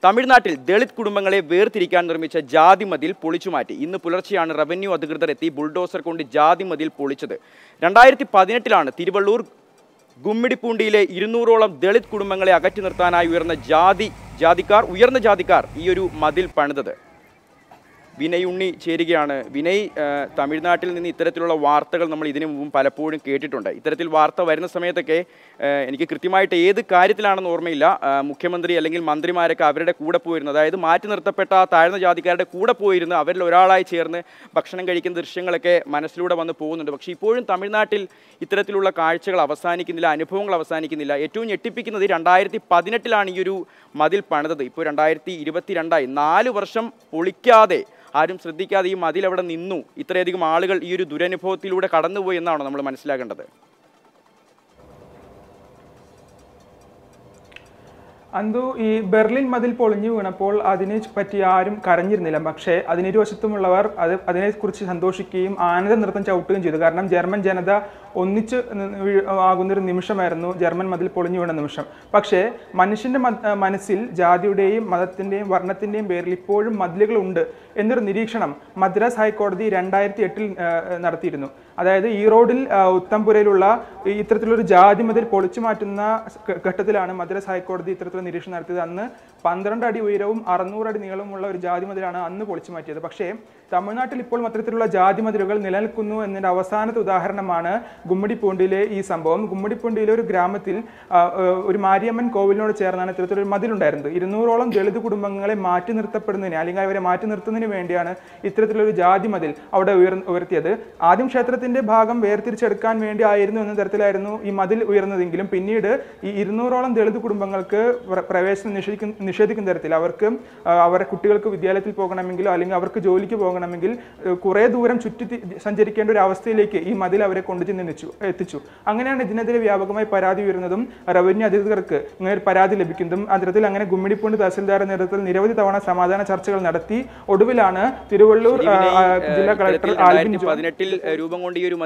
തമിഴ്നാട്ടിൽ ദളിത് കുടുംബങ്ങളെ വേർതിരിക്കാൻ നിർമ്മിച്ച ജാതി മതിൽ പൊളിച്ചുമാറ്റി ഇന്ന് പുലർച്ചെയാണ് റവന്യൂ അധികൃതർ എത്തി ബുൾഡോസർ കൊണ്ട് ജാതി മതിൽ പൊളിച്ചത് രണ്ടായിരത്തി പതിനെട്ടിലാണ് തിരുവള്ളൂർ ഗുമ്മിടിപ്പൂണ്ടിയിലെ ഇരുന്നൂറോളം ദളിത് കുടുംബങ്ങളെ അകറ്റി നിർത്താനായി ഉയർന്ന ജാതി ജാതിക്കാർ ഉയർന്ന ജാതിക്കാർ ഈ ഒരു മതിൽ പണിതത് വിനയ് ഉണ്ണി ചേരുകയാണ് വിനയ് ആ, തമിഴ്നാട്ടിൽ നിന്ന് ഇത്തരത്തിലുള്ള വാർത്തകൾ നമ്മൾ ഇതിനു മുമ്പും പലപ്പോഴും കേട്ടിട്ടുണ്ട് ഇത്തരത്തിൽ വാർത്ത വരുന്ന സമയത്തൊക്കെ ആ, എനിക്ക് കൃത്യമായിട്ട് ഏത് കാര്യത്തിലാണെന്ന് ഓർമ്മയില്ല ആ, മുഖ്യമന്ത്രി അല്ലെങ്കിൽ മന്ത്രിമാരൊക്കെ അവരുടെ കൂടെ പോയിരുന്നു അതായത് മാറ്റി നിർത്തപ്പെട്ട ആ താഴ്ന്ന ജാതിക്കാരുടെ കൂടെ പോയിരുന്ന് അവരിൽ ഒരാളായി ചേർന്ന് ഭക്ഷണം കഴിക്കുന്ന ദൃശ്യങ്ങളൊക്കെ മനസ്സിലൂടെ വന്ന് പോകുന്നുണ്ട് പക്ഷേ ഇപ്പോഴും തമിഴ്നാട്ടിൽ ഇത്തരത്തിലുള്ള കാഴ്ചകൾ അവസാനിക്കുന്നില്ല അനുഭവങ്ങൾ അവസാനിക്കുന്നില്ല ഏറ്റവും ഞെട്ടിപ്പിക്കുന്നത് രണ്ടായിരത്തി പതിനെട്ടിലാണ് ഈ ഒരു മതിൽ പണിതത് ഇപ്പോൾ രണ്ടായിരത്തി ഇരുപത്തിരണ്ടായി നാല് വർഷം പൊളിക്കാതെ ആരും ശ്രദ്ധിക്കാതെ ഈ മതിൽ അവിടെ നിന്നു ഇത്രയധികം ആളുകൾ ഈ ഒരു ദുരനുഭവത്തിലൂടെ കടന്നുപോയി എന്നാണ് നമ്മൾ മനസ്സിലാക്കേണ്ടത് അന്തു ഈ ബെർലിൻ മതിൽ പൊളിഞ്ഞു വീണപ്പോൾ അതിനെ പറ്റി ആരും കരഞ്ഞിരുന്നില്ല പക്ഷേ അതിനിരുവശത്തുമുള്ളവർ അത് അതിനെക്കുറിച്ച് സന്തോഷിക്കുകയും ആനന്ദ നൃത്തം ചവിട്ടുകയും ചെയ്തു കാരണം ജർമ്മൻ ജനത ഒന്നിച്ച് നി- വീ- ആകുന്നൊരു നിമിഷമായിരുന്നു ജർമ്മൻ മതിൽ പൊളിഞ്ഞു വീണ നിമിഷം പക്ഷേ മനുഷ്യന്റെ മ- ആ, മനസ്സിൽ ജാതിയുടെയും മതത്തിന്റെയും വർണ്ണത്തിന്റെയും പേരിൽ ഇപ്പോഴും മതിലുകളുണ്ട് എന്നൊരു നിരീക്ഷണം മദ്രാസ് ഹൈക്കോടതി രണ്ടായിരത്തി എട്ടിൽ നടത്തിയിരുന്നു അതായത് ഈറോഡിൽ ആ, ഉത്തംപുരയിലുള്ള ഈ ഇത്തരത്തിലൊരു ജാതി മതിൽ പൊളിച്ചു മാറ്റുന്ന ഘ- ഘട്ടത്തിലാണ് മദ്രാസ് ഹൈക്കോടതി ഇത്തരത്തിലുള്ള നിരീക്ഷണം നടത്തിയത് അന്ന് പന്ത്രണ്ട് അടി ഉയരവും അറുന്നൂറ് അടി നീളമുള്ള ഒരു ജാതി മതിലാണ് അന്ന് പൊളിച്ചു മാറ്റിയത് പക്ഷേ തമിഴ്നാട്ടിൽ ഇപ്പോൾ അത്തരത്തിലുള്ള ജാതി മതിലുകൾ നിലനിൽക്കുന്നു എന്നതിന്റെ അവസാനത്തെ ഉദാഹരണമാണ് ഗുമ്മടിപ്പൂണ്ടിയിലെ ഈ സംഭവം ഗുമ്മടിപ്പൂണ്ടിയിലെ ഒരു ഗ്രാമത്തിൽ ആ, ആ, ഒരു മാരിയമ്മൻ കോവിലിനോട് ചേർന്നാണ് ഇത്തരത്തിലൊരു മതിലുണ്ടായിരുന്നത് ഇരുന്നൂറോളം ദളിത് കുടുംബങ്ങളെ മാറ്റി നിർത്തപ്പെടുന്നതിന് അല്ലെങ്കിൽ അവരെ മാറ്റി നിർത്തുന്നതിന് വേണ്ടിയാണ് ഇത്തരത്തിലൊരു ജാതി മതിൽ അവിടെ ഉയർ ഉയർത്തിയത് ആദ്യം ക്ഷേത്രത്തിന്റെ ഭാഗം വേർതിരിച്ചെടുക്കാൻ വേണ്ടി ആയിരുന്നു എന്ന തരത്തിലായിരുന്നു ഈ മതിൽ ഉയർന്നതെങ്കിലും പിന്നീട് ഈ ഇരുന്നൂറോളം ദളിത് കുടുംബങ്ങൾക്ക് പ്ര- പ്രവേശനം നിഷേധിക്കുന്ന നിഷേധിക്കുന്ന തരത്തിൽ അവർക്ക് ആ, അവരുടെ കുട്ടികൾക്ക് വിദ്യാലയത്തിൽ പോകണമെങ്കിലോ അല്ലെങ്കിൽ അവർക്ക് ജോലിക്ക് പോകണമെങ്കിൽ ഏഹ്, കുറേ ദൂരം ചുറ്റി തി- സഞ്ചരിക്കേണ്ട ഒരു അവസ്ഥയിലേക്ക് ഈ മതിൽ അവരെ കൊണ്ടുചെന്ന് എത്തിച്ചു എത്തിച്ചു അങ്ങനെയാണ് ഇതിനെതിരെ വ്യാപകമായി പരാതി ഉയരുന്നതും റവന്യൂ അധികൃതർക്ക് ഇങ്ങനെ ഒരു പരാതി ലഭിക്കുന്നതും അത്തരത്തിൽ അങ്ങനെ ഗുമ്മിടിപ്പൂണ്ട് തഹസിൽദാരുടെ നേതൃത്വത്തിൽ നിരവധി തവണ സമാധാന ചർച്ചകൾ നടത്തി ഒടുവിലാണ് തിരുവള്ളൂർ ആ, ആ, ജില്ലാ കളക്ടർ ആൽവിൻ ജോൺ പതിനെട്ടിൽ രൂപം കൊണ്ട് ഈ ഒരു